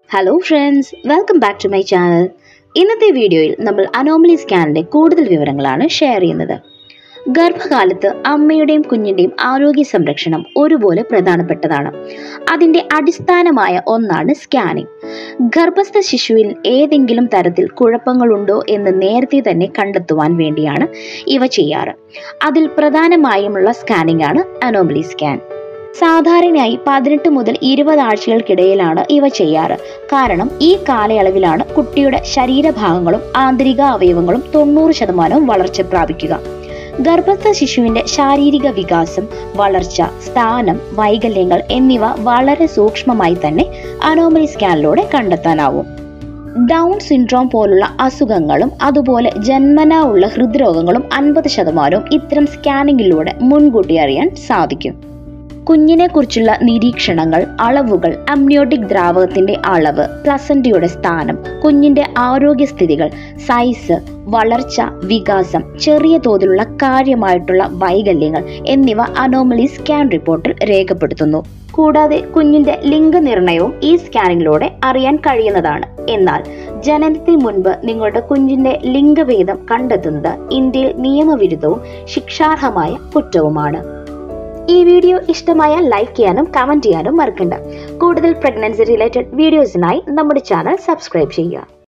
hello friends welcome back to my channel ഇന്നത്തെ വീഡിയോയിൽ നമ്മൾ അനോമലി സ്കാനിൻ്റെ കൂടുതൽ വിവരങ്ങളാണ് ഷെയർ ചെയ്യുന്നത് ഗർഭകാലത്ത് അമ്മയുടെയും കുഞ്ഞിൻ്റെയും ആരോഗ്യ സംരക്ഷണം ഒരുപോലെ പ്രധാനപ്പെട്ടതാണ് അതിൻ്റെ അടിസ്ഥാനമായ ഒന്നാണ് സ്കാനിംഗ് ഗർഭസ്ഥ ശിശുവിൽ ഏതെങ്കിലും തരത്തിൽ കുഴപ്പങ്ങളുണ്ടോ എന്ന് നേരത്തെ തന്നെ കണ്ടെത്തുവാൻ വേണ്ടിയാണ് ഇവ ചെയ്യാറ് അതിൽ പ്രധാനമായുമുള്ള സ്കാനിംഗ് ആണ് അനോമലി സ്കാൻ സാധാരണയായി പതിനെട്ട് മുതൽ ഇരുപത് ആഴ്ചകൾക്കിടയിലാണ് ഇവ ചെയ്യാറ് കാരണം ഈ കാലയളവിലാണ് കുട്ടിയുടെ ശരീരഭാഗങ്ങളും ആന്തരിക അവയവങ്ങളും തൊണ്ണൂറ് ശതമാനവും വളർച്ച പ്രാപിക്കുക ഗർഭസ്ഥ ശിശുവിന്റെ ശാരീരിക വികാസം വളർച്ച സ്ഥാനം വൈകല്യങ്ങൾ എന്നിവ വളരെ സൂക്ഷ്മമായി തന്നെ അനോമലി സ്കാനിലൂടെ കണ്ടെത്താനാവും ഡൗൺ സിൻഡ്രോം പോലുള്ള അസുഖങ്ങളും അതുപോലെ ജന്മനാ ഉള്ള ഹൃദ്രോഗങ്ങളും അൻപത് ശതമാനവും ഇത്തരം സ്കാനിങ്ങിലൂടെ മുൻകൂട്ടി അറിയാൻ സാധിക്കും കുഞ്ഞിനെ കുറിച്ചുള്ള നിരീക്ഷണങ്ങൾ അളവുകൾ അമ്നിയോട്ടിക് ദ്രാവകത്തിന്റെ അളവ് പ്ലസന്റയുടെ സ്ഥാനം കുഞ്ഞിന്റെ ആരോഗ്യസ്ഥിതികൾ സൈസ് വളർച്ച വികാസം ചെറിയ തോതിലുള്ള കാര്യമായിട്ടുള്ള വൈകല്യങ്ങൾ എന്നിവ അനോമലി സ്കാൻ റിപ്പോർട്ടിൽ രേഖപ്പെടുത്തുന്നു കൂടാതെ കുഞ്ഞിന്റെ ലിംഗനിർണയവും ഈ സ്കാനിങ്ങിലൂടെ അറിയാൻ കഴിയുന്നതാണ് എന്നാൽ ജനനത്തിന് മുൻപ് നിങ്ങളുടെ കുഞ്ഞിന്റെ ലിംഗഭേദം കണ്ടെത്തുന്നത് ഇന്ത്യയിൽ നിയമവിരുദ്ധവും ശിക്ഷാർഹമായ കുറ്റവുമാണ് ഈ വീഡിയോ ഇഷ്ടമായാൽ ലൈക്ക് ചെയ്യാനും കമന്റ് ചെയ്യാനും മറക്കണ്ട കൂടുതൽ പ്രഗ്നൻസി റിലേറ്റഡ് വീഡിയോസിനായി നമ്മുടെ ചാനൽ സബ്സ്ക്രൈബ് ചെയ്യുക